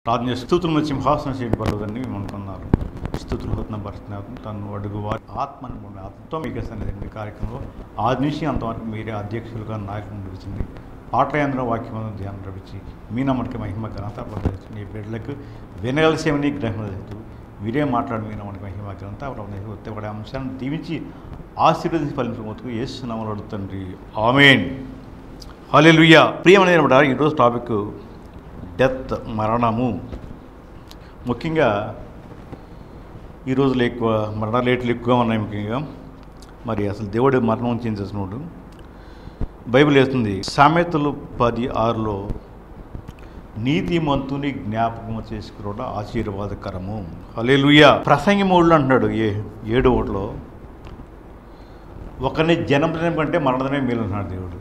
ప్రార్థన చేసి స్థుతులు సింహాసన చేయడం పర్లేదని మేము అనుకున్నారు స్థుతులు హోతున్న పరిస్థితి తను అడుగు వారి ఆత్మను ఉన్న ఆత్మతో మీకు సన్నిధి కార్యక్రమంలో ఆది నుంచి అంతవరకు మీరే అధ్యక్షులుగా నాయకులు నడిపించింది పాటయాంధ్ర వాక్యం ధ్యానం రపించి మీ నమ్మకి మహిమ ఘనత ప్రదర్శించి మీ బిడ్డలకు వినగలసేమని గ్రహం చేస్తూ మీరే మాట్లాడి మీ నమ్మకి మహిమ ఘనత ప్రదర్శించి ఒకటి అంశాన్ని దీవించి ఆశీర్వదించి ఫలించబోతుకు ఏసునామలు అడుగుతండి ఆమెన్ హాలెలుయ్యా ప్రియమైన ఈరోజు టాపిక్ డెత్ మరణము ముఖ్యంగా ఈ రోజులు ఎక్కువ మరణ రేట్లు ఎక్కువగా ఉన్నాయి ముఖ్యంగా మరి అసలు దేవుడు మరణం చెందేసినోడు బైబిల్ వేస్తుంది సామెతలు పది ఆరులో నీతిమంతుని జ్ఞాపకం చేసుకున్న ఆశీర్వాదకరము హలేలుయ్య ప్రసంగి మూడులో అంటున్నాడు ఏ ఏడు ఓట్లో ఒకరిని జన్మదినం కంటే మరణదినం మేలు అంటున్నాడు దేవుడు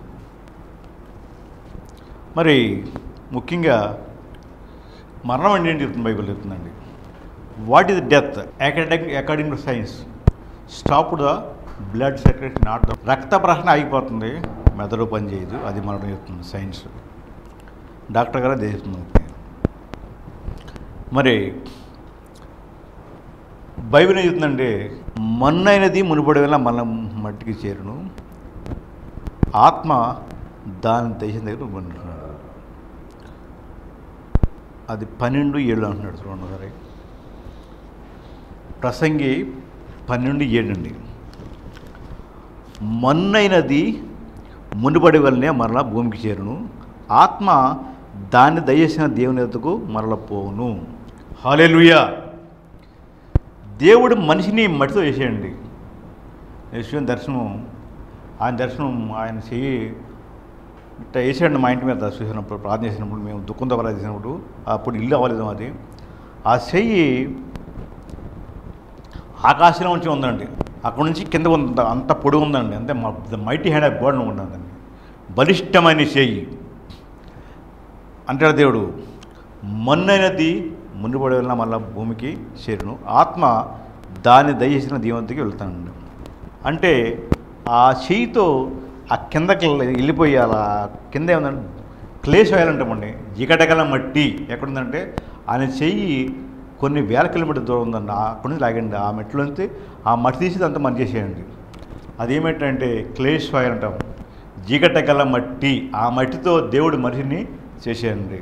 మరి ముఖ్యంగా మరణం అంటే ఏంటి చెప్తుంది బైబిల్ చెప్తుందండి what is death academic according to science stop the blood circulation not the రక్త ప్రశ్న ఆగిపోతుంది మెదడు పని చేయదు అది మరణం చెప్తుంది సైన్స్ డాక్టర్ గారు అదే చెప్తుంది మరి బైబిల్ ఏం చెప్తుందంటే మన్నైనది మునుపడి వల్ల మన మట్టికి చేరును ఆత్మ దాని దేశం దగ్గర ఉంటున్నాడు అది పన్నెండు ఏళ్ళు అంటున్నాడు చూడండి సరే ప్రసంగి పన్నెండు ఏడు అండి మన్నైనది మునుబడి వల్లనే మరలా భూమికి చేరును ఆత్మ దాన్ని దయచేసిన దేవుని ఎద్దకు మరల పోవును హాలేలుయా దేవుడు మనిషిని మట్టితో వేసేయండి యశ్వని దర్శనం ఆయన దర్శనం ఆయన చెయ్యి ఇట్లా వేసాడు మా ఇంటి మీద చూసినప్పుడు ప్రార్థన చేసినప్పుడు మేము దుఃఖంతో ప్రార్థన చేసినప్పుడు అప్పుడు ఇల్లు అవ్వలేదు అది ఆ చెయ్యి ఆకాశంలో నుంచి ఉందండి అక్కడ నుంచి కింద ఉంది అంత పొడుగు ఉందండి అంతే మైటీ హ్యాండ్ ఆఫ్ గాడ్ ఉంటుందండి బలిష్టమైన చెయ్యి అంటాడు దేవుడు మన్నైనది మునిపడి వెళ్ళిన మళ్ళీ భూమికి చేరును ఆత్మ దాన్ని దయచేసిన దీవంతికి వెళ్తానండి అంటే ఆ చెయ్యితో ఆ కిందకి వెళ్ళిపోయి అలా కింద ఏముందంటే క్లేష్ వేయాలంటామండి జిగటగల మట్టి ఎక్కడుందంటే ఆయన చెయ్యి కొన్ని వేల కిలోమీటర్ దూరం ఉందండి అక్కడి నుంచి లాగండి ఆ మెట్లో నుంచి ఆ మట్టి తీసి అంతా మన చేసేయండి అదేమిటంటే క్లేష్ ఫైర్ అంటాం జిగటగల మట్టి ఆ మట్టితో దేవుడు మనిషిని చేసేయండి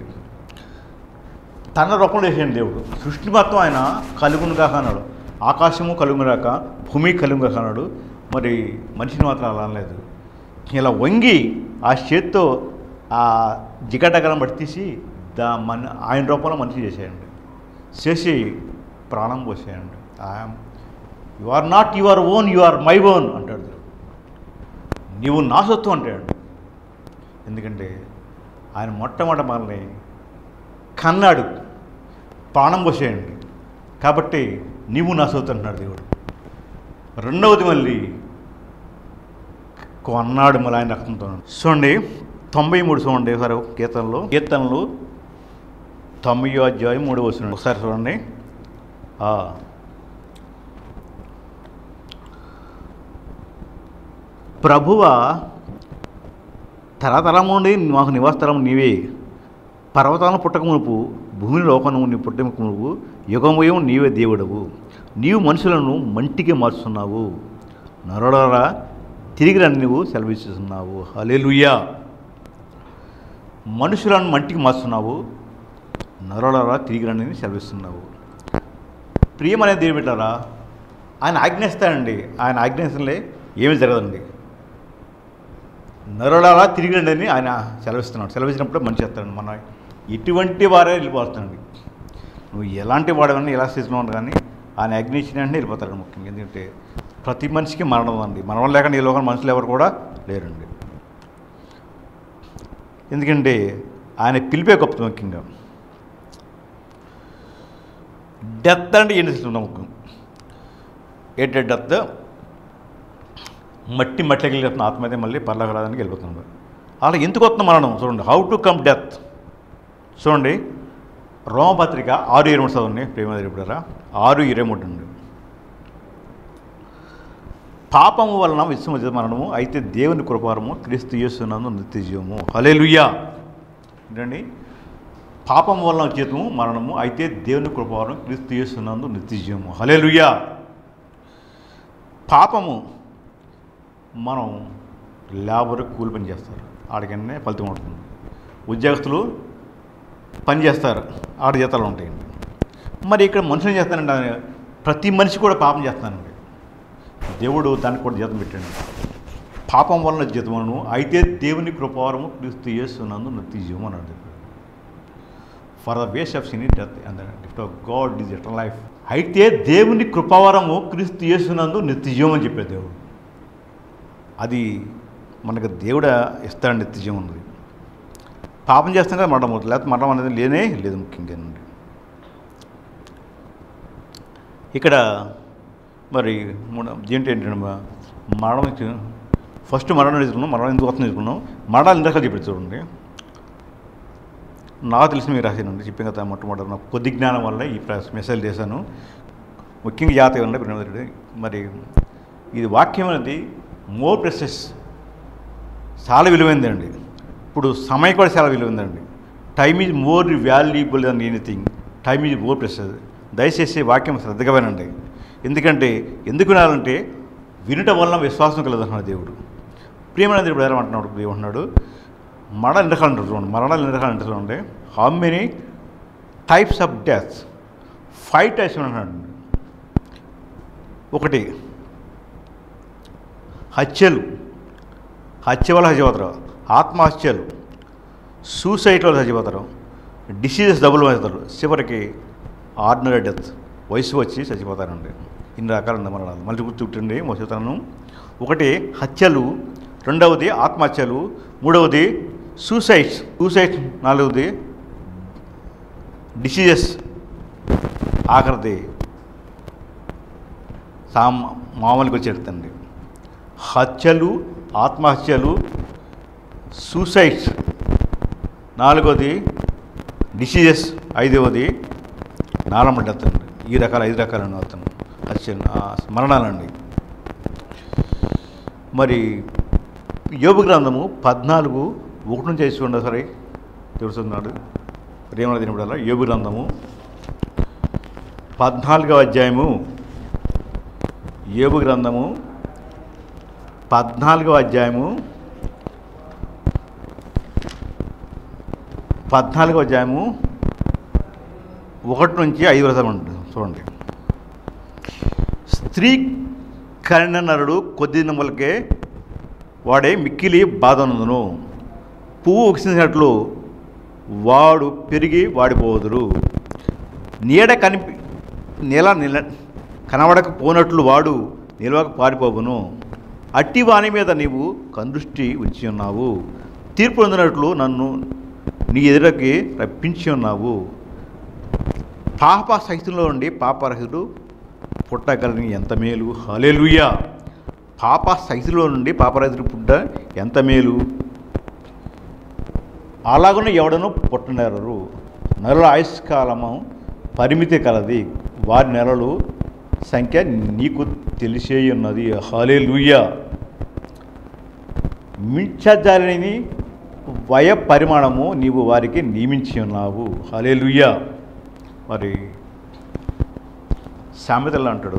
తన రూపంలో చేసేయండి దేవుడు సృష్టి మొత్తం ఆయన కలుగును కాక అన్నాడు ఆకాశము కలుగును రాక భూమి కలుగును కాక అన్నాడు మరి మనిషిని మాత్రం అలా అనలేదు ఇలా వంగి ఆ చేత్తో ఆ జిగటగలం బట్టి తీసి దా మన ఆయన రూపంలో మనిషి చేసేయండి చేసి ప్రాణం పోసేయండి I'm you are not your own you are my own అంటాడు నీవు నా సొత్తు అంటాడు ఎందుకంటే ఆయన మొట్టమొదటి మనల్ని కన్నాడు ప్రాణం పోసేయండి కాబట్టి నీవు నా సొత్తు అంటున్నాడు దేవుడు రెండవది మళ్ళీ కొన్నాడు మళ్ళీ ఆయన రక్తంతో చూడండి తొంభై మూడు చూడండి ఒకసారి కీర్తనలు కీర్తనలు తొంభై అధ్యాయం మూడు వస్తుంది ఒకసారి చూడండి ఆ. ప్రభువ తరతరం నుండి మాకు నివాసతరం నీవే పర్వతాలను పుట్టక మునుపు భూమి లోకము నీ పుట్టక మునుపు యుగమయం నీవే దేవుడవు నీవు మనుషులను మంటికి మార్చుతున్నావు నరుడరా తిరిగి రని నువ్వు సెలవిస్తున్నావు హలేలుయ్యా మనుషులను మంటికి మార్చున్నావు నరులరా తిరిగి రండి సెలవిస్తున్నావు ప్రియమనే దేవుడు పెట్టారా ఆయన ఆజ్ఞిస్తాడండి ఆయన ఆజ్ఞిస్తలే ఏమీ జరగదండి నరులరా తిరిగి రండి అని ఆయన సెలవిస్తున్నాడు సెలవిచ్చినప్పుడు మంచి చేస్తాడు మన ఇటువంటి వారే వెళ్ళిపోతాడండి నువ్వు ఎలాంటి వాడవని ఎలా స్థితిలో ఉండవు కానీ ఆయన అగ్ని ఇచ్చిన వెంటనే వెళ్ళిపోతాడు ముఖ్యంగా ఎందుకంటే ప్రతి మనిషికి మరణం అండి మరణం లేకుండా ఈ లోకం మనుషులు ఎవరు కూడా లేరండి ఎందుకంటే ఆయన పిలిపే గొప్ప ముఖ్యంగా డెత్ అంటే ఏంటి అసలు నమ్మకం ఏంటంటే డెత్ మట్టి మట్టికి వెళ్ళిపోతున్న ఆత్మ అయితే మళ్ళీ పర్లకరాదానికి వెళ్ళిపోతున్నాడు అలా ఎందుకు వస్తుంది మరణం చూడండి హౌ టు కమ్ డెత్ చూడండి రోమపత్రిక ఆరు ఇరవై మూడు చదవండి ప్రేమ ఇప్పుడారా ఆరు ఇరవై మూడు అండి పాపము వలన విశ్వమ మరణము అయితే దేవుని కృపారము క్రీస్తు యేసునందు నిత్య జీవము హలేలుయ్యా ఏంటండి పాపం వలన జీతము మరణము అయితే దేవుని కృపవరం క్రీస్తు చేస్తున్నందు నిత్యజీవము హలేలుయ్యా పాపము మనం లేబర్ కూలి పని చేస్తారు ఆడికనే ఫలితం ఉంటుంది ఉద్యోగస్తులు పని చేస్తారు ఆడ జీతాలు ఉంటాయండి మరి ఇక్కడ మనుషులు ఏం చేస్తానండి ఆయన ప్రతి మనిషి కూడా పాపం చేస్తానండి దేవుడు దానికి కూడా జీతం పెట్టాడు పాపం వలన జీతమును అయితే దేవుని కృపవరము క్రీస్తు చేస్తున్నందు నిత్య జీవం అని అన్నాడు for the wages of sin death and gift of God is eternal life అయితే దేవుని కృపవరము క్రీస్తు చేస్తున్నందు నిత్య జీవం అని చెప్పాడు దేవుడు అది మనకు దేవుడు ఇస్తాడు నిత్య జీవం ఉన్నది పాపం చేస్తాం కదా మరణం అవుతుంది లేకపోతే మరణం అనేది లేనే లేదు ముఖ్యంగా అండి ఇక్కడ మరి మూడ- ఏంటి ఏంటంటే మరణం ఇచ్చి- ఫస్ట్ మరణం తీసుకున్నాం మరణం ఎందుకు వస్తుంది తీసుకున్నాం మరణాలు ఇందాక చెప్పారు చూడండి నాకు తెలిసి మీకు రాశానండి చెప్పాను కదా మొట్టమొదటి నాకు కొద్ది జ్ఞానం వల్ల ఈ ప్ర- మెసేజ్ చేశాను ముఖ్యంగా జాతీయ వల్ల ప్రేమధుడు మరి ఇది వాక్యం అనేది మోర్ ప్రెసెస్ చాలా విలువైందండి ఇప్పుడు సమయం కూడా చాలా విలువైందండి time is more valuable than anything time is more precious దయచేసి వాక్యం శ్రద్ధగా వినండి ఎందుకంటే ఎందుకు వినాలంటే వినటం వలన విశ్వాసం కలదన్నాడు దేవుడు ప్రియమైన దేవుడు ఎలా అంటున్నాడు దేవుడు అంటున్నాడు మరణ ఎన్ని రకాలు అంటారు చూడండి మరణాలు ఎన్ని రకాలు అంటారు చూడండి how many types of death five types అంటున్నాడు ఒకటి హత్యలు హత్య వల్ల చచ్చిపోతారు ఆత్మహత్యలు సూసైడ్ వల్ల చచ్చిపోతారు డిసీజెస్ డబుల్ అవుతారు చివరికి ఆర్డినరీ డెత్ వయసు వచ్చి చచ్చిపోతారండి ఇన్ని రకాల మరణాలు మళ్ళీ గుర్తుంటుంది చెప్తాను ఒకటి హత్యలు రెండవది ఆత్మహత్యలు మూడవది సూసైడ్స్ సూసైడ్ నాలుగవది డిసీజెస్ ఆఖరిది సామ్ మామూలుగా వచ్చేటండి హత్యలు ఆత్మహత్యలు సూసైడ్స్ నాలుగోది డిసీజెస్ ఐదవది నాలమ్మ డెత్ అండి ఈ రకాల ఐదు రకాలను అతను హత్య మరణాలండి మరి యోగు గ్రంథము పద్నాలుగు ఒకటి నుంచి చేసి ఉండదు సరే తెలుస్తున్నాడు రేమల దినపడల్లా యోగు గ్రంథము పద్నాలుగవ అధ్యాయము యోగు గ్రంథము పద్నాలుగవ అధ్యాయము పద్నాలుగవ అధ్యాయము ఒకటి నుంచి ఐదు వరకు ఉంటుంది చూడండి స్త్రీ కరిణ నరుడు కొద్ది దినములకే వాడే మిక్కిలి బాధనందును పువ్వు ఉకిసినట్లు వాడు పెరిగి వాడిపోదురు నీడ కనిపి నీల నిల కనబడకపోనట్లు వాడు నిలవక పారిపోవును అట్టి వాని మీద నీవు కందృష్టి ఉంచి ఉన్నావు తీర్పు పొందినట్లు నన్ను నీ ఎదురకి రప్పించి ఉన్నావు పాప సహితంలో ఉండి పాపరహితుడు పుట్టగలని ఎంత మేలు హలేలుయా పాప సహితులో నుండి పాపరహితుడు పుట్ట ఎంత మేలు అలాగనే ఎవడను పుట్టనేరరు నెలల ఆయుష్కాలము పరిమితి కలది వారి నెలలు సంఖ్య నీకు తెలిసే ఉన్నది హలే లూయా మించజాలని వయ పరిమాణము నీవు వారికి నియమించి ఉన్నావు హలే లూయా మరి సామెతలు అంటాడు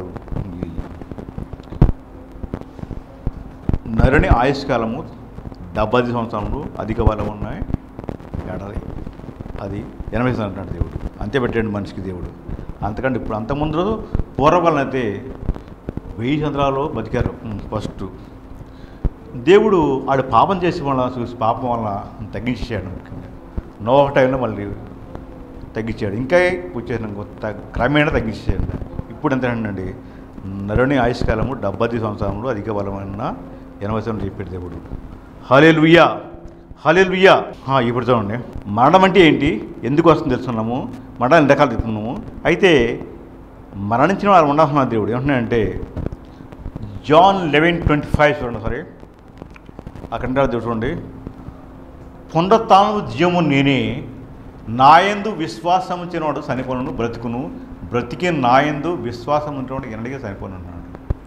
నరుని ఆయుష్కాలము డెబ్బై సంవత్సరాలు అధిక బలం ఉన్నాయి ఏడాది అది ఎనభై సంవత్సరాలు అంటాడు దేవుడు అంతే పెట్టాడు మనిషికి దేవుడు అంతకంటే ఇప్పుడు అంతకుముందు పూర్వకాలం అయితే వెయ్యి సంవత్సరాలు బతికారు ఉమ్, ఫస్ట్ దేవుడు ఆడు పాపం చేసి వల్ల చూసి పాపం వల్ల తగ్గించాడు ముఖ్యంగా నో టైంలో మళ్ళీ తగ్గించాడు ఇంకా వచ్చేసిన కొత్త క్రమేణా తగ్గించాడు ఇప్పుడు ఎంత అండి నరుని ఆయుష్కాలము డెబ్బై సంవత్సరంలో అధిక బలమైన ఎనభై సంవత్సరం చెప్పాడు దేవుడు హలే లుయ్యా హలే లుయ్యా ఇప్పుడు చూడండి మరణం అంటే ఏంటి ఎందుకు వస్తుంది తెలుసుకున్నాము మరణం ఎన్ని రకాలు చెప్తున్నాము అయితే మరణించిన వారు ఉండాల్సిన దేవుడు ఏమంటున్నాడంటే జాన్ లెవెన్ ట్వంటీ ఫైవ్ చూడండి సరే అక్కడ దేవుడు చూడండి పునరుత్నము జీవము నేనే నాయందు విశ్వాసం ఉంచినవాడు చనిపోను బ్రతుకును బ్రతికి నాయందు విశ్వాసం ఉంచినవాడు ఎన్నడిగా చనిపోను అన్నాడు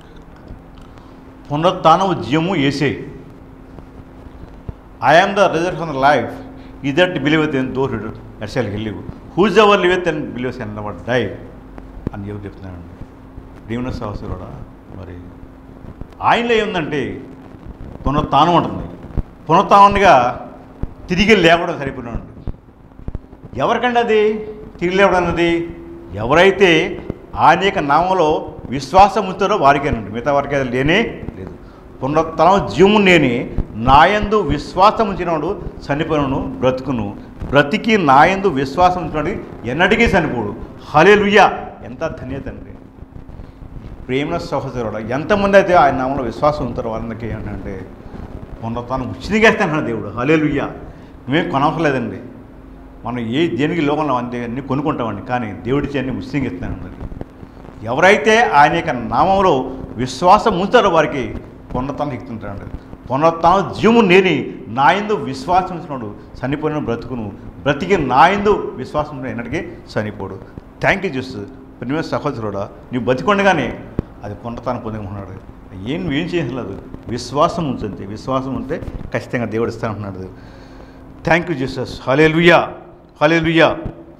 పునరుత్నము జీవము ఏసే I am the resurrection and the life he that believe in though ఎర్సెల్ హిల్లివ్ whosoever liveth and believes and never die అని ఎవరు చెప్తున్నానండి దేవుని సహస్రుడా మరి ఆయనలో ఏముందంటే పునరుత్నం ఉంటుంది పునరుత్నంగా తిరిగి లేవడం సరిపోయినాడు ఎవరికండి అది తిరిగి లేవడం అన్నది ఎవరైతే ఆయన యొక్క నామంలో విశ్వాసం ఉంచారో వారికేనండి మిగతా వారికి అది లేనే లేదు పునరుత్నం జీవము నేని నాయందు విశ్వాసం ఉంచినవాడు చనిపోయినను బ్రతుకును బ్రతికి నాయందు విశ్వాసం ఉంచినాడు ఎన్నటికీ చనిపోడు హలేలుయ్య ఎంత ధన్యత అండి ప్రేమ సహోదరుడు ఎంతమంది అయితే ఆయన నామంలో విశ్వాసం ఉంటారో వాళ్ళకి ఏంటంటే పునరుత్నం ఉచితంగా దేవుడు హలేలుయ్య మేము కొనవసలేదండి మనం ఏ దేనికి లోకంలో అంతే అన్ని కొనుక్కుంటామండి కానీ దేవుడి చేయని ఉచితంగా ఇస్తానండి ఎవరైతే ఆయన యొక్క నామంలో విశ్వాసం ఉంచారో వారికి పునరుత్నం ఇస్తుంటాడు పునరుత్నం జీవము నేని నాయందు విశ్వాసం ఉంచినాడు చనిపోయిన బ్రతుకును బ్రతికి నాయందు విశ్వాసం ఉంచిన ఎన్నటికీ చనిపోడు థ్యాంక్ యూ చూస్తూ ప్రియమైన సహోదరుడా నువ్వు బతికొండగానే అది పునరుత్నం పొందుకుంటున్నాడు ఏం నువ్వేం చేయలేదు విశ్వాసం ఉంచండి విశ్వాసం ఉంటే ఖచ్చితంగా దేవుడు ఇస్తానంటున్నాడు థ్యాంక్ యూ జీసస్ హలే లుయ్యా హలే లుయ్యా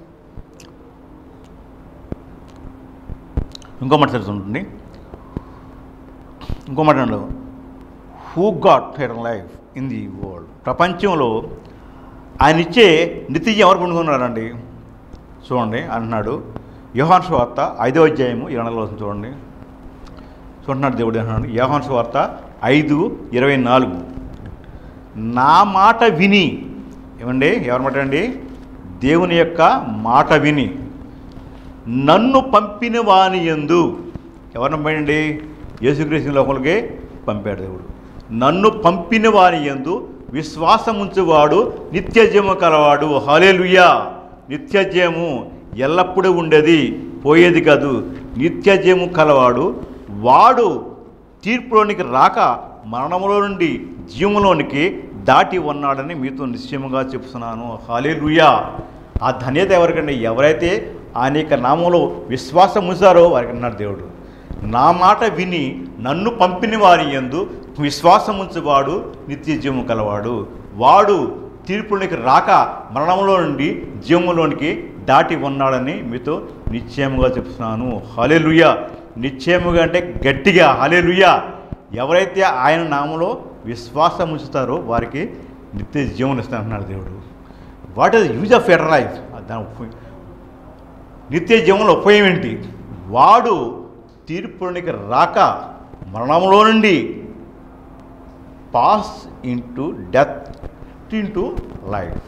ఇంకో మాట చదువుతుంటుంది ఇంకో మాట and who got her life in the world ప్రపంచంలో ఆయన ఇచ్చే నిత్యం ఎవరు పొందుకున్నారండి చూడండి అంటున్నాడు యోహాన్ వార్త ఐదో అధ్యాయము ఇరవై నాలుగు వస్తుంది చూడండి చూడంటున్నాడు దేవుడు అంటున్నాడు యోహాన్ వార్త ఐదు ఇరవై నాలుగు నా మాట విని ఏమండి ఎవరి మాట అండి దేవుని యొక్క మాట విని నన్ను పంపిన వాని ఎందు ఎవరిని పంపాడండి యేసుక్రీస్తు లోపలికి పంపాడు దేవుడు నన్ను పంపిన వాని ఎందు విశ్వాసముంచువాడు నిత్యజయము కలవాడు హలేలుయా నిత్యజయము ఎల్లప్పుడూ ఉండేది పోయేది కాదు నిత్యజయము కలవాడు వాడు తీర్పులోనికి రాక మరణములో నుండి జీవములోనికి దాటి ఉన్నాడని మీతో నిశ్చయముగా చెప్తున్నాను హాలేలుయా ఆ ధన్యత ఎవరికండి ఎవరైతే ఆయన యొక్క నామంలో విశ్వాసం ఉంచారో వారికి అన్నాడు దేవుడు నా మాట విని నన్ను పంపిన వారి యందు విశ్వాసం ఉంచువాడు నిత్య జీవము కలవాడు వాడు తీర్పులోనికి రాక మరణంలో నుండి జీవములోనికి దాటి ఉన్నాడని మీతో నిశ్చయముగా చెప్తున్నాను హలెలుయ నిశ్చయముగా అంటే గట్టిగా హలెలుయ ఎవరైతే ఆయన నామంలో విశ్వాసం ఉంచుతారో వారికి నిత్య జీవనం ఇస్తానంటున్నాడు దేవుడు what is use of eternal life దాని ఉపయోగం నిత్య జీవనంలో ఉపయోగం ఏంటి వాడు తీర్పులోనికి రాక మరణంలో నుండి pass into death into life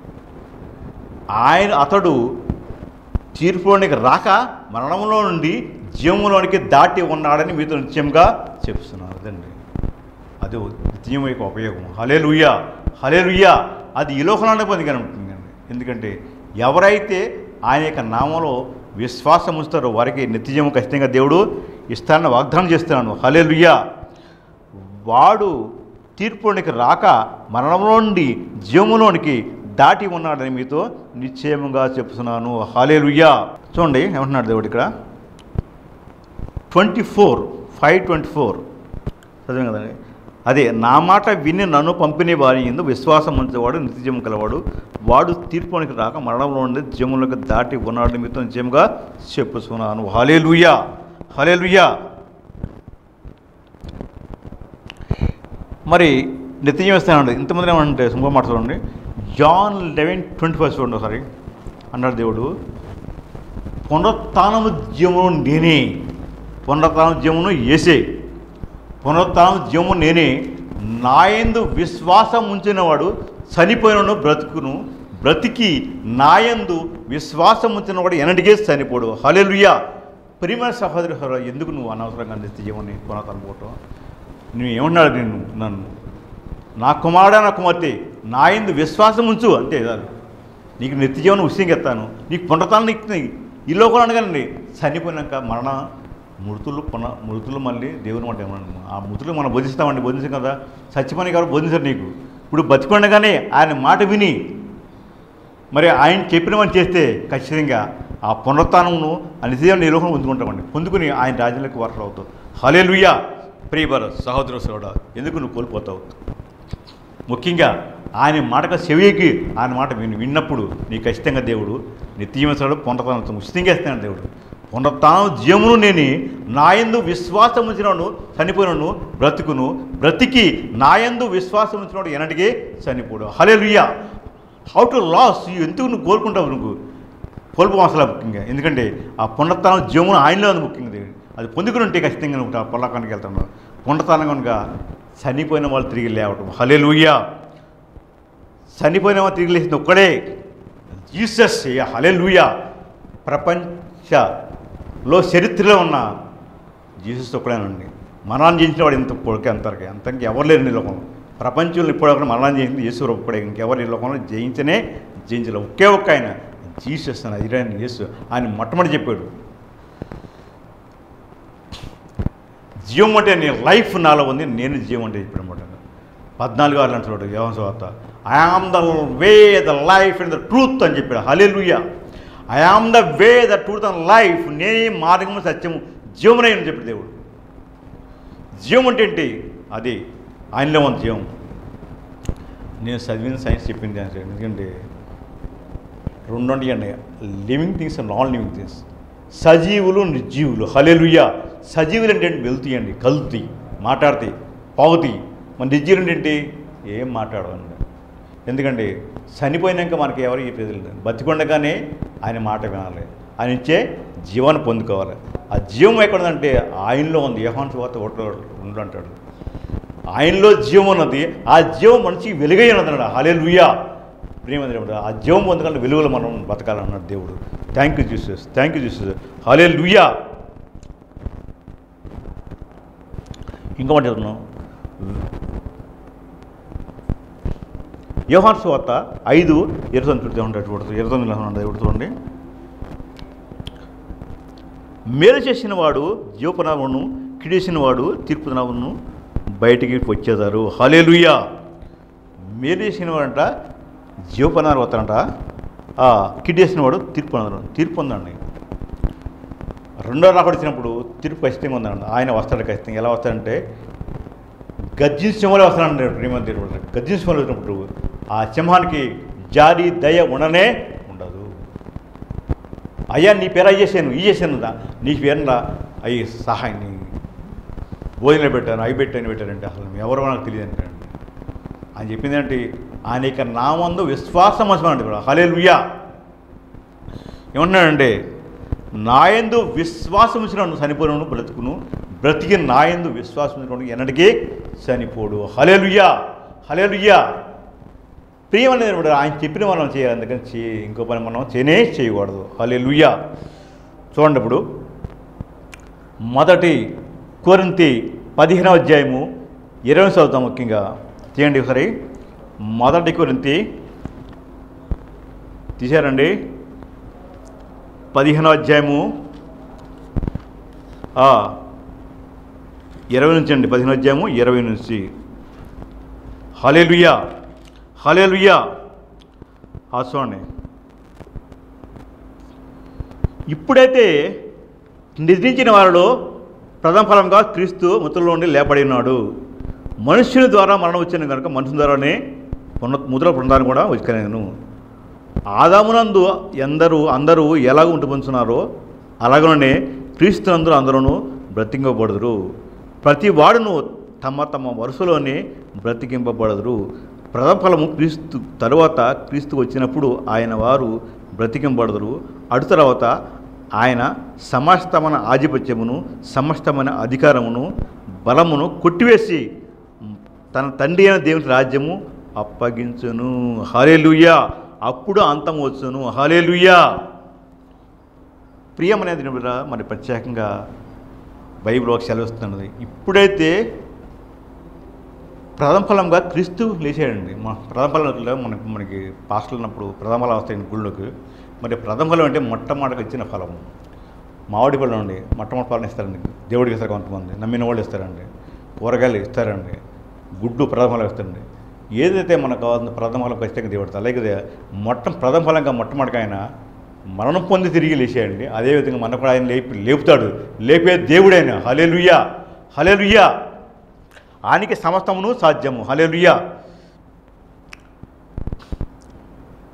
ఆయన అతడు తీర్పులోనికి రాక మరణంలో నుండి జీవంలోనికి దాటి ఉన్నాడని మీతో నిత్యంగా చెప్తున్నారు అదండి అది నిత్యం యొక్క ఉపయోగం హలే లుయ్యా హలే లుయ్యా అది ఈ లోకంలోనే పొందిగానే ఉంటుందండి ఎందుకంటే ఎవరైతే ఆయన యొక్క నామంలో విశ్వాసం ఉంచుతారో వారికి నిత్యజీవం ఖచ్చితంగా దేవుడు ఇస్తానని వాగ్దానం చేస్తున్నాను హలే లుయ్యా వాడు తీర్పులోనికి రాక మరణంలో నుండి జీవములోనికి దాటి ఉన్నాడని మీతో నిశ్చయముగా చెప్తున్నాను హాలే చూడండి ఏమంటున్నాడు దేవుడు ఇక్కడ twenty four five twenty four చదివాం కదండి అదే నా మాట విని నన్ను పంపిణీ వారి ఎందు విశ్వాసం ఉంచేవాడు నిత్యజీవం కలవాడు వాడు తీర్పునికి రాక మరణంలో ఉండి జీవంలోకి దాటి ఉన్నాడని మీతో నిశ్చయముగా చెప్పుతున్నాను హలే లుయ్యా హలే మరి నిత్యం ఇస్తానండి ఇంతమంది ఏమంటే ఇంకో మాట చూడండి జాన్ లెవెన్ ట్వంటీ ఫస్ట్ చూడండి ఒకసారి అన్నాడు దేవుడు పునరుత్నము జీవము నేనే పునరుత్నం జీవమును ఏసే పునరుత్నం జీవము నేనే నాయందు విశ్వాసం ఉంచినవాడు చనిపోయినను బ్రతుకును బ్రతికి నాయందు విశ్వాసం ఉంచినవాడు ఎన్నటికే చనిపోడు హలెలుయా ప్రియమైన సహోదరి సహోదరు ఎందుకు నువ్వు అనవసరంగా నిత్యజీవని పునరుత్నం పోవటం నువ్వు ఏమన్నాడు నేను నన్ను నా కుమారుడా నా కుమార్తె నా ఎందు విశ్వాసం ఉంచు అంతే చాలు నీకు నిత్యజీవనం ఉసియం ఎత్తాను నీకు పునరుతాలను ఇస్తుంది ఈ లోకంలో అనగానండి చనిపోయినాక మరణ మృతులు పున మృతులు మళ్ళీ దేవుని మాట ఏమన్నా ఆ మృతులు మనం బోధిస్తామండి బోధించాం కదా చచ్చిపోయిన కాబట్టి బోధించారు నీకు ఇప్పుడు బతికొండగానే ఆయన మాట విని మరి ఆయన చెప్పిన మనం చేస్తే ఖచ్చితంగా ఆ పునరుత్నమును ఆ నిత్యజీవనం ఈ లోకంలో పొందుకుంటామండి పొందుకుని ఆయన రాజ్యంలోకి వారసులు అవుతావు హలే లుయ్యా ప్రియబర సహోదర సోడ ఎందుకు నువ్వు కోల్పోతావు ముఖ్యంగా ఆయన మాటగా చెవికి ఆయన మాట విని విన్నప్పుడు నీ ఖచ్చితంగా దేవుడు నిత్యమిస్తాడు పునరుత్నం ఉచితంగా ఇస్తాడు దేవుడు పునరుత్నం జీవమును నేను నాయందు విశ్వాసం ఉంచినను చనిపోయినను బ్రతుకును బ్రతికి నాయందు విశ్వాసం ఉంచినోడు ఎన్నటికీ చనిపోడు హలే హౌ టు లాస్ ఎందుకు నువ్వు కోరుకుంటావు నువ్వు కోల్పోం అసలు ముఖ్యంగా ఎందుకంటే ఆ పునరుత్నం జీవమును ఆయనలో ఉంది ముఖ్యంగా దేవుడు అది పొందుకుని ఉంటే ఖచ్చితంగా నువ్వు ఆ పొల్లకానికి వెళ్తాను పునరుత్నం కనుక చనిపోయిన వాళ్ళు తిరిగి లేవటం హలే చనిపోయిన వాళ్ళు తిరిగి లేచింది ఒక్కడే జీసస్ హలే ప్రపంచలో చరిత్రలో ఉన్న జీసస్ ఒక్కడేనండి మరణాన్ని జయించిన వాడు ఇంత పొడికే అంతవరకు అంతకి ఎవరు లేరు ఈ లోకంలో ప్రపంచంలో ఇప్పుడు ఒకటి మరణాన్ని జయించింది యేసు ఒక్కడే ఇంకెవరు ఈ లోకంలో జయించనే జయించలే ఒకే ఒక్క ఆయన జీసస్ అని ఇరాని యేసు ఆయన మొట్టమొదటి చెప్పాడు జీవం అంటే నీ లైఫ్ నాలో ఉంది నేను జీవం అంటే చెప్పాడు అనమాట పద్నాలుగు ఆరు అంటున్నాడు యోహన్ సువార్త I am the way the life and the truth అని చెప్పాడు హలే I am the way the truth and life నేనే మార్గము సత్యము జీవమునై అని చెప్పాడు దేవుడు జీవం అంటే ఏంటి అది ఆయనలో ఉంది జీవం నేను చదివిన సైన్స్ చెప్పింది అని ఎందుకంటే రెండు అండి living things and non living things సజీవులు నిర్జీవులు హలెలుయ్య సజీవులు అంటే వెళ్తాయండి కలుతాయి మాట్లాడతాయి పాగుతాయి మన నిర్జీవులు ఏంటి ఏం మాట్లాడదండి ఎందుకంటే చనిపోయినాక మనకి ఎవరు ఈ ప్రజలు బతికొండగానే ఆయన మాట వినాలి ఆయన ఇచ్చే జీవాన్ని పొందుకోవాలి ఆ జీవం ఎక్కడుందంటే ఆయనలో ఉంది యహాన్ సువార్త ఒకటో రెండు అంటాడు ఆయనలో జీవం ఉన్నది ఆ జీవం మనిషికి వెలుగై ఉన్నది అన్నాడు హలే లుయ్యా ప్రేమ ఆ జీవం పొందగల వెలుగులో మనం బతకాలన్నాడు దేవుడు thank you Jesus thank you Jesus hallelujah ఇంకా మాట చెప్తున్నాం యోహాన్ సువార్త ఐదు ఇరవై తొమ్మిది చూడతా ఉంటాడు చూడదు ఇరవై తొమ్మిది ఉంటుంది చూడండి మేలు చేసిన వాడు జీవపనామను కిడేసిన వాడు తీర్పునామను బయటికి వచ్చేదారు హలేలుయ్యా మేలు చేసిన వాడంట జీవపనాలు వస్తాడంట కిడేసిన వాడు తీర్పు అన్నారు తీర్పు ఉందండి రెండో రాకడ వచ్చినప్పుడు తీర్పు ఖచ్చితంగా ఉందండి ఆయన వస్తాడు ఖచ్చితంగా ఎలా వస్తాడంటే గర్జిన సింహంలో వస్తానండి ప్రేమ దేవుడు గర్జిన సింహంలో వచ్చినప్పుడు ఆ సింహానికి జారి దయ ఉండనే ఉండదు అయ్యా నీ పేరు అయ్యి చేశాను ఈ చేశాను రా నీ పేరురా అయ్యి సహాయం నీ భోజనం పెట్టాను అవి పెట్టాను పెట్టానంటే అసలు ఎవరో నాకు తెలియదు అంటే ఆయన చెప్పింది ఏంటి ఆయన యొక్క నామందు విశ్వాసం వస్తానండి కూడా హలే లుయ్యా ఏమన్నాడంటే నాయందు విశ్వాసం ఉంచినాడు చనిపోయినను బ్రతుకును బ్రతికి నాయందు విశ్వాసం ఉంచినాడు ఎన్నటికీ చనిపోడు హలేలుయ్యా హలేలుయ్యా ప్రియం అనేది కూడా ఆయన చెప్పిన మనం చేయాలి అందుకని చే ఇంకో పని మనం చేయనే చేయకూడదు హలేలుయ్యా చూడండి ఇప్పుడు మొదటి కోరింతి పదిహేనవ అధ్యాయము ఇరవై చదువుతాం ముఖ్యంగా తీయండి ఒకసారి మొదటి కోరింతి తీశారండి పదిహేనో అధ్యాయము ఆ, ఇరవై నుంచి అండి పదిహేనో అధ్యాయము ఇరవై నుంచి హలేలుయ్యా హలేలుయ్యా ఆ చూడండి ఇప్పుడైతే నిద్రించిన వారిలో ప్రథమ ఫలంగా క్రీస్తు మృతుల్లో నుండి లేపడి ఉన్నాడు మనుష్యుని ద్వారా మరణం వచ్చిన కనుక మనుషుని ద్వారానే పున ముద్ర పునరాన్ని కూడా వచ్చుకలేను ఆదామునందు ఎందరూ అందరూ ఎలాగ ఉంటుపంచున్నారో అలాగనే క్రీస్తునందరూ అందరూ బ్రతికింపబడదురు ప్రతి వాడును తమ తమ వరుసలోనే బ్రతికింపబడదురు ప్రథఫలము క్రీస్తు తరువాత క్రీస్తు వచ్చినప్పుడు ఆయన వారు బ్రతికింపబడదురు అటు తర్వాత ఆయన సమస్తమైన ఆధిపత్యమును సమస్తమైన అధికారమును బలమును కొట్టివేసి తన తండ్రి అయిన దేవుని రాజ్యము అప్పగించును హలేలుయ్యా అప్పుడు అంతం వచ్చును హలేలుయ్యా ప్రియం అనేది కూడా మరి ప్రత్యేకంగా బైబిల్ ఒక సెలవిస్తున్నది ఇప్పుడైతే ప్రథమ ఫలంగా క్రీస్తు లేచాడండి మన ప్రథమ ఫలంలో మనకి మనకి పాస్టల్ ఉన్నప్పుడు ప్రథమ ఫలం వస్తాయి గుళ్ళోకి మరి ప్రథమ ఫలం అంటే మొట్టమొదటిగా ఇచ్చిన ఫలం మామిడి పళ్ళు అండి మొట్టమొదటి ఫలం ఇస్తారండి దేవుడికి ఇస్తారు కొంతమంది నమ్మిన వాళ్ళు ఇస్తారండి కూరగాయలు ఇస్తారండి గుడ్డు ప్రథమ ఫలం ఇస్తారండి ఏదైతే మనకు కావాల్సిన ప్రథమ ఫలం ఖచ్చితంగా దేవుడు అలాగే మొట్ట ప్రథమ ఫలంగా మొట్టమొదటిగా ఆయన మరణం పొంది తిరిగి లేచేయండి అదేవిధంగా మనకు కూడా ఆయన లేపి లేపుతాడు లేపే దేవుడైన హలేలుయ్యా హలేలుయ్యా ఆయనకి సమస్తమును సాధ్యము హలేలుయ్యా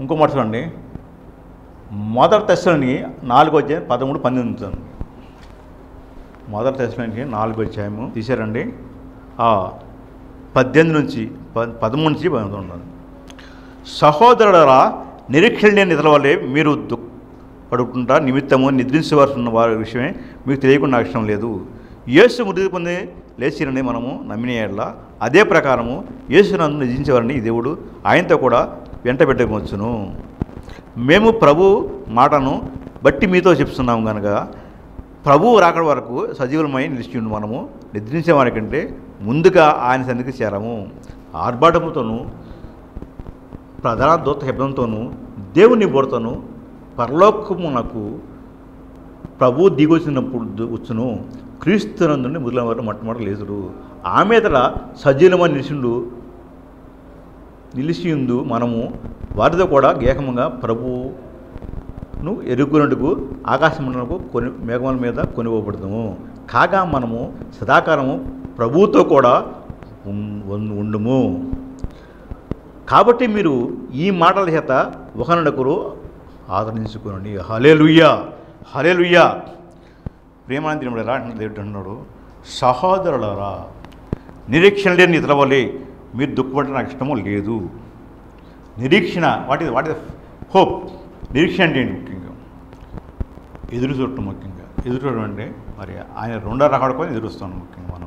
ఇంకో మాట చూడండి మొదటి దశలోని నాలుగో అధ్యాయం పదమూడు పన్నెండు చూడండి. మొదటి దశలోనికి నాలుగో అధ్యాయము తీశారండి ఆ, పద్దెనిమిది నుంచి ప- పదమూడు నుంచి ఉండాలి సహోదరులరా నిరీక్షణ లేని ఇతరుల వల్లే మీరు దుఃఖ పడుకుంటా నిమిత్తము నిద్రించవలసి ఉన్న వారి విషయమే మీకు తెలియకుండా నాకు ఇష్టం లేదు యేసు మృతి పొంది లేచిరని మనము నమ్మిన ఎడల అదే ప్రకారము యేసునందు నిజించేవారిని ఈ దేవుడు ఆయనతో కూడా వెంట పెట్టవచ్చును మేము ప్రభు మాటను బట్టి మీతో చెప్తున్నాము కనుక ప్రభువు రాకడ వరకు సజీవులమై నిలిచి ఉండి మనము నిద్రించే వారి కంటే ముందుగా ఆయన సన్నిధికి చేరాము ఆర్భాటముతోనూ ప్రధాన దూత శబ్దంతోనూ దేవుని బోడతోనూ పరలోకమునకు ప్రభు దిగొచ్చినప్పుడు దు- వచ్చును క్రీస్తునందుని మొదలైన వారు మొట్టమొదటి లేచుడు ఆమె ఎదుట సజీలమని నిలిచిండు నిలిచియుందు మనము వారితో కూడా గేహముగా ప్రభువును ఎరుగునట్టుకు ఆకాశమండలకు కొని మేఘముల మీద కొనిపోబడతాము కాగా మనము సదాకాలము ప్రభువుతో కూడా ఉం- ఉం- ఉండుము కాబట్టి మీరు ఈ మాటల చేత ఒకరినొకరు ఆదరించుకోనండి హలే లుయ్యా హలే లుయ్యా ప్రేమానందినముడు ఎలా అంటున్నాడు దేవుడు అంటున్నాడు సహోదరులరా నిరీక్షణ లేని ఇతర వల్లే మీరు దుఃఖపడిన నాకు ఇష్టమో లేదు నిరీక్షణ వాటి వాటి హోప్ నిరీక్షణ అంటే ఏంటి ముఖ్యంగా ఎదురు చూడటం ముఖ్యంగా ఎదురు చూడడం అంటే మరి ఆయన రెండో రకాల కూడా ఎదురు చూస్తాను ముఖ్యంగా మనం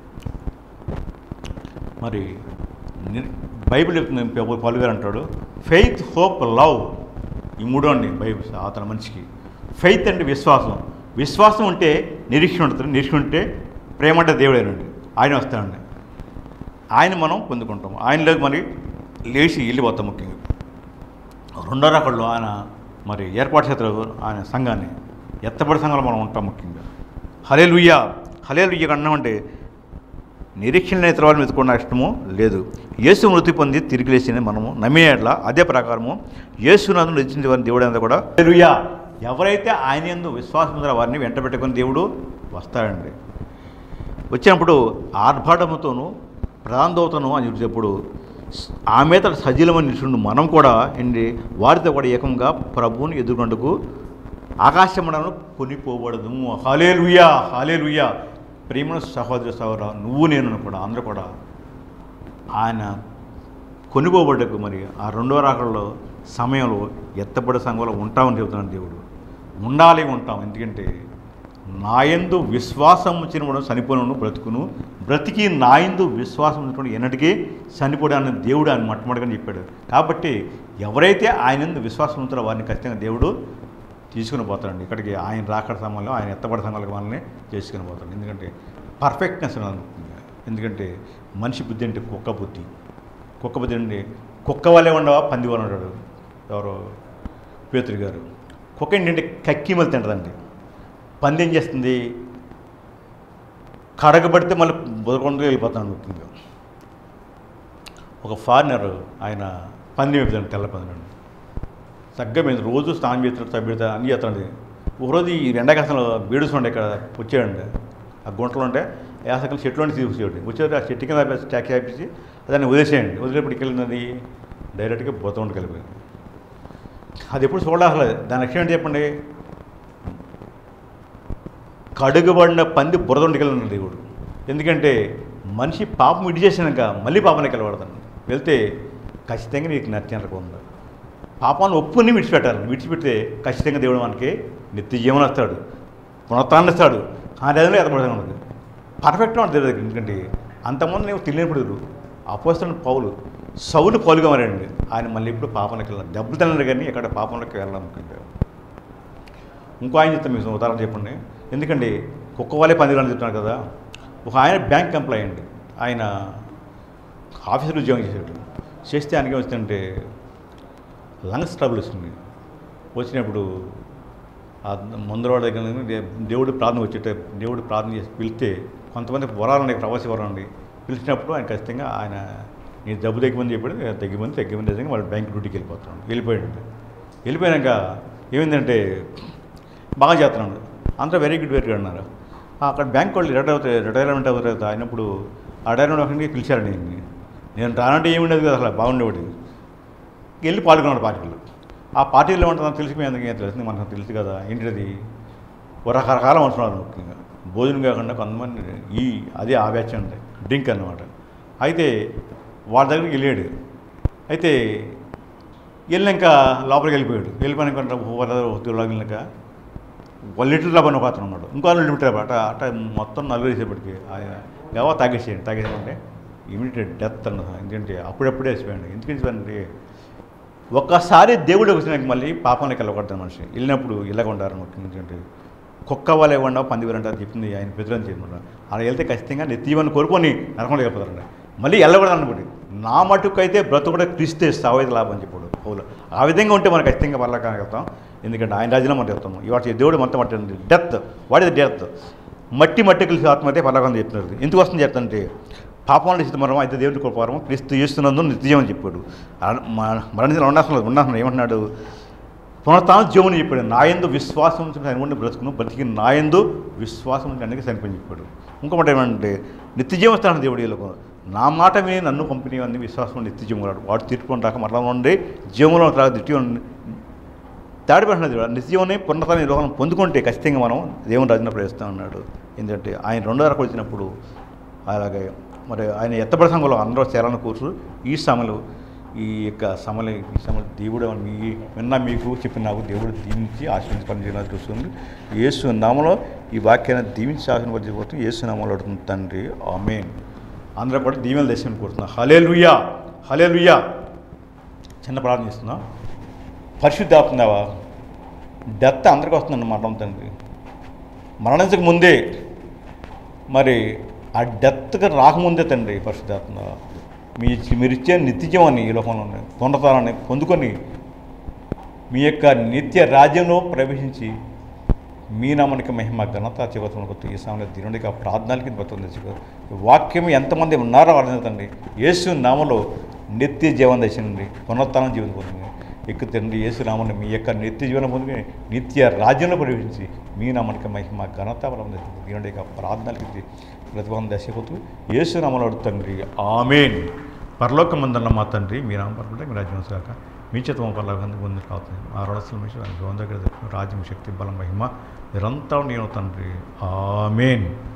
మరి ని- బైబిల్ చెప్తుంది పౌ- పౌలు గారు అంటాడు ఫెయిత్ హోప్ లవ్ ఈ మూడు అండి బైబిల్ అతని మనిషికి ఫెయిత్ అంటే విశ్వాసం విశ్వాసం ఉంటే నిరీక్షణ ఉంటుంది నిరీక్షణ ఉంటే ప్రేమ అంటే దేవుడేనండి ఆయన వస్తాడండి ఆయన మనం పొందుకుంటాం ఆయనలోకి మరి లేచి వెళ్ళిపోతాం ముఖ్యంగా రెండో రకంలో ఆయన మరి ఏర్పాటు చేస్తారు ఆయన సంఘాన్ని ఎత్తబడి సంఘంలో మనం ఉంటాం ముఖ్యంగా హలే లుయ్యా హలే లుయ్య అన్నామంటే నిరీక్షణ లేని తర్వాత వెతుకున్న ఇష్టము లేదు యేసు మృతి పొంది తిరిగి లేచిన మనము నమ్మేట్ల అదే ప్రకారము యేసునందు నిలిచిన వారిని దేవుడు అంతా కూడా హల్లెలూయా ఎవరైతే ఆయన యందు విశ్వాసం ఉందో వారిని వెంట పెట్టుకుని దేవుడు వస్తాడండి వచ్చినప్పుడు ఆర్భాటముతోనూ ప్రధానదవుతను అని చెప్పేప్పుడు ఆమె తన సజీలమని నిలుచుండు మనం కూడా ఏంటి వారితో కూడా ఏకంగా ప్రభువుని ఎదుర్కొంటకు ఆకాశమండలను కొనిపోబడదు హాలే లుయ్యా హాలే లుయ్యా ప్రేమను సహోదర సహోదర నువ్వు నేను కూడా అందరూ కూడా ఆయన కొనుగోబడ్డకు మరి ఆ రెండో రాకడలో సమయంలో ఎత్తబడే సంఘంలో ఉంటామని చెబుతున్నాడు దేవుడు ఉండాలి ఉంటాం ఎందుకంటే నాయందు విశ్వాసం వచ్చినప్పుడు చనిపోయిన బ్రతుకును బ్రతికి నాయందు విశ్వాసం ఉన్నటువంటి ఎన్నటికీ చనిపోయాడని దేవుడు ఆయన మొట్టమొదటిగా చెప్పాడు కాబట్టి ఎవరైతే ఆయన యందు విశ్వాసం ఉంటారో వారిని ఖచ్చితంగా దేవుడు తీసుకుని పోతాడండి ఇక్కడికి ఆయన రాకడ సమయంలో ఆయన ఎత్తబడ సంఘాలకు వాళ్ళని చేసుకుని పోతాడు ఎందుకంటే పర్ఫెక్ట్నెస్ ఉన్నది ముఖ్యంగా. ఎందుకంటే మనిషి బుద్ధి అంటే కుక్క బుద్ధి కుక్క బుద్ధి అంటే కుక్క వల్లే ఉండవా పంది వల్ల ఉంటాడు ఎవరో పేతురు గారు కుక్క ఏంటంటే కక్కిమలు తింటదండి పంది ఏం చేస్తుంది కడగబడితే మళ్ళీ బుదకొండగా వెళ్ళిపోతాడు ముఖ్యంగా ఒక ఫారినర్ ఆయన పంది మేపుతాడు తెల్ల పంది చక్కగా మేము రోజు స్నానం చేస్తాడు సభ్యుత అన్ని చేస్తాడు ఒకరోజు ఈ ఎండాకాలంలో బీడుస్తుండే ఇక్కడ వచ్చాడండి ఆ గుంటలు ఉంటే యాసకలు చెట్లు తీసుకొచ్చేవాడు వచ్చేది ఆ చెట్టు కింద ట్యాక్సీ ఆపించి దాన్ని వదిలేసేయండి వదిలేప్పుడు వెళ్ళినది డైరెక్ట్గా బొత్త కలిపోయింది అది ఎప్పుడు చూడాలి అసలు దాని లక్ష్యం ఏంటి చెప్పండి కడుగుబడిన పంది బురద ఉండగలను దేవుడు ఎందుకంటే మనిషి పాపం ఇడి చేసినాక మళ్ళీ పాపానికి వెళ్ళబడతాను వెళ్తే ఖచ్చితంగా నీకు నచ్చిన ఉంది పాపాన్ని ఒప్పుని విడిచిపెట్టాలి విడిచిపెడితే ఖచ్చితంగా దేవుడు మనకి నిత్య జీవనం ఇస్తాడు పునరుత్థానం ఇస్తాడు ఆ రోజులో ఎదపడతాను ఉన్నది పర్ఫెక్ట్గా ఉంటుంది దేవుడి దగ్గర ఎందుకంటే అంతమంది నేను తెలియనప్పుడు అపోస్తున్న పౌలు సౌలు పౌలుగా మారండి ఆయన మళ్ళీ ఇప్పుడు పాపంలోకి వెళ్ళాలి డబ్బులు తినరు కానీ ఎక్కడ పాపంలోకి వెళ్ళాలి ముఖ్యంగా ఇంకో ఆయన చెప్తాను మీకు ఉదాహరణ చెప్పండి ఎందుకంటే కుక్క వాళ్ళే పందిరాలు చెప్తున్నారు కదా ఒక ఆయన బ్యాంక్ ఎంప్లాయ్ అండి ఆయన ఆఫీసులో ఉద్యోగం చేసేవాడు చేస్తే ఆయనకి వచ్చిందంటే లంగ్స్ ట్రబుల్ వచ్చింది వచ్చినప్పుడు ఆ ముందరవాడి దగ్గర నుండి దే- దేవుడు ప్రార్థన వచ్చేట దేవుడు ప్రార్థన చేసి పిలిస్తే కొంతమంది వరాలు ఉన్నాయి ప్రవాసి వరాలు ఉన్నాయి పిలిచినప్పుడు ఆయన ఖచ్చితంగా ఆయన నీ జబ్బు తగ్గిమంది చెప్పాడు తగ్గిమంది తగ్గిమంది తగ్గి వాళ్ళు బ్యాంక్ డ్యూటీకి వెళ్ళిపోతున్నాడు వెళ్ళిపోయాడు వెళ్ళిపోయాక ఏమైందంటే బాగా చేస్తున్నాడు అంతా వెరీ గుడ్ వెరీ గుడ్ అన్నారు ఆ, అక్కడ బ్యాంక్ వాళ్ళు రిటైర్ అవుతాయి రిటైర్మెంట్ అవుతారు కదా అయినప్పుడు ఆ రిటైర్మెంట్ ఒకరికి పిలిచారండి ఈయన్ని. నేను రానంటే ఏమి ఉండదు కదా అసలు బాగుండేవాడు వెళ్ళి పాల్గొన్నాడు పార్టీలో ఆ పార్టీలో ఉంటుందని తెలిసిపోయేందుకు ఏం తెలిసింది మనకు తెలుసు కదా ఏంటిది ఓ రకరకాల మనుషులు ముఖ్యంగా భోజనం కాకుండా కొంతమంది ఈ అదే ఆ బ్యాచ్ ఉంటాయి డ్రింక్ అన్నమాట అయితే వాళ్ళ దగ్గరికి వెళ్ళాడు అయితే వెళ్ళినాక లోపలికి వెళ్ళిపోయాడు వెళ్ళిపోయినాక వెళ్ళినాక వన్ లీటర్ డబ్బా ఒక అతను ఉన్నాడు ఇంకో లీటర్ డబ్బా అట అట మొత్తం నలుగురు వేసేపటికి గవా తాగేసేయండి తాగేసామంటే ఇమీడియట్ డెత్ అన్న ఎందుకంటే అప్పుడప్పుడే వేసిపోయాడు ఎందుకు వేసిపోయాడంటే ఒక్కసారి దేవుడు వచ్చినాక మళ్ళీ పాపంలోకి వెళ్ళకూడదు మనిషి వెళ్ళినప్పుడు వెళ్ళకుంటారు ఎందుకంటే కుక్క వాళ్ళే ఇవ్వండి పంది వాళ్ళంటారు చెప్పింది ఆయన పెద్దలని చెప్పినారు అలా వెళ్తే ఖచ్చితంగా నెత్తివని కోరుకొని నరకంలో వెళ్ళిపోతారండి మళ్ళీ వెళ్ళకూడదు అనుకోండి నా మటుకు అయితే బ్రతుకుడ క్రిస్తే సావేది లాభం అని చెప్పాడు పౌలు ఆ విధంగా ఉంటే మనం ఖచ్చితంగా పర్లకానికి వెళ్తాం ఎందుకంటే ఆయన రాజ్యంలో మనం వెళ్తాము ఇవాటి దేవుడు మొత్తం మట్టి డెత్ వాట్ ఇస్ డెత్ మట్టి మట్టి కలిసి ఆత్మహత్య పర్లకం చెప్తున్నారు ఎందుకు వస్తుంది చెప్తుంటే పాపంలో ఇస్తే మనం అయితే దేవుడి కృపారం క్రీస్తు చేస్తున్నందు నిత్యం అని చెప్పాడు మరణించిన ఉండాల్సిన ఉండాల్సిన ఏమంటున్నాడు పునరుత్నం జీవుని చెప్పాడు నాయందు విశ్వాసం ఉంచి బ్రతుకును బ్రతికి నాయందు విశ్వాసం ఉంచి అన్నికి చనిపోయి చెప్పాడు ఇంకొకటి ఏమంటే నిత్య జీవస్తాను దేవుడి వీళ్ళకు నా మాట విని నన్ను పంపిణీ అన్ని విశ్వాసం నిత్య జీవములాడు వాడు తీర్పుని రాక మరలా ఉండి జీవంలో రాక దిట్యం తాడిపెట్టినది నిత్యమని పునరుత్న నిర్వహణ పొందుకుంటే ఖచ్చితంగా మనం దేవుని రాజ్యంలో ప్రవేశిస్తూ ఉన్నాడు ఎందుకంటే ఆయన రెండో వరకు వచ్చినప్పుడు అలాగే మరి ఆయన ఎత్తబడి సంఘంలో అందరూ చేరాలని కూర్చు ఈ సమలు ఈ యొక్క సమలు ఈ సమలు దేవుడు మీ విన్నా మీకు చెప్పిన నాకు దేవుడు దీవించి ఆశ్రయించి పనిచేయాలని చూస్తుంది యేసు నామలో ఈ వాక్యాన్ని దీవించి ఆశ్రయించబోతుంది యేసు నామలో అడుగుతుంది తండ్రి ఆమెన్ అందరూ కూడా దీవెన దేశం కోరుతున్నాం హలే లుయ్యా హలే లుయ్యా చిన్న ప్రార్థన చేస్తున్నాం పరిశుద్ధాత్మదేవా డెత్ అందరికి వస్తుందండి మరణం తండ్రి మరణించక ముందే మరి ఆ డెత్కి రాకముందే తండ్రి పరిశుద్ధాత్మ మీ మీరు ఇచ్చే నిత్యజీవాన్ని ఈ లోకంలో ఉన్నాయి పొందతాలని పొందుకొని మీ యొక్క నిత్య రాజ్యంలో ప్రవేశించి మీ నామానికి మహిమ ఘనత చివరికి ఈ సమయంలో దీనుడికి ఆ ప్రార్థనలకి బతుంది వాక్యం ఎంతమంది ఉన్నారో వాళ్ళని తండ్రి యేసు నామలో నిత్య జీవనం దర్శనండి పునరుత్నం జీవనం పొందింది ఎక్కువ తండ్రి యేసు నామని మీ యొక్క నిత్య జీవనం పొందుకుని నిత్య రాజ్యంలో ప్రవేశించి మీ నామానికి మహిమ ఘనత బలం దర్శింది దీనుడి యొక్క ప్రార్థనలకి ప్రతిబంధం దశపోతూ యేసు నామలో తండ్రి ఆమెన్ పరలోకమందన్న మా తండ్రి మీ నామ పరకుంటే మీ రాజ్యం కాక మీ చేత మా పరలోకం పొంది కావుతుంది ఆ రడసల మీద రాజ్యం శక్తి బలం మహిమ నిరంతరం నేను తండ్రి ఆమెన్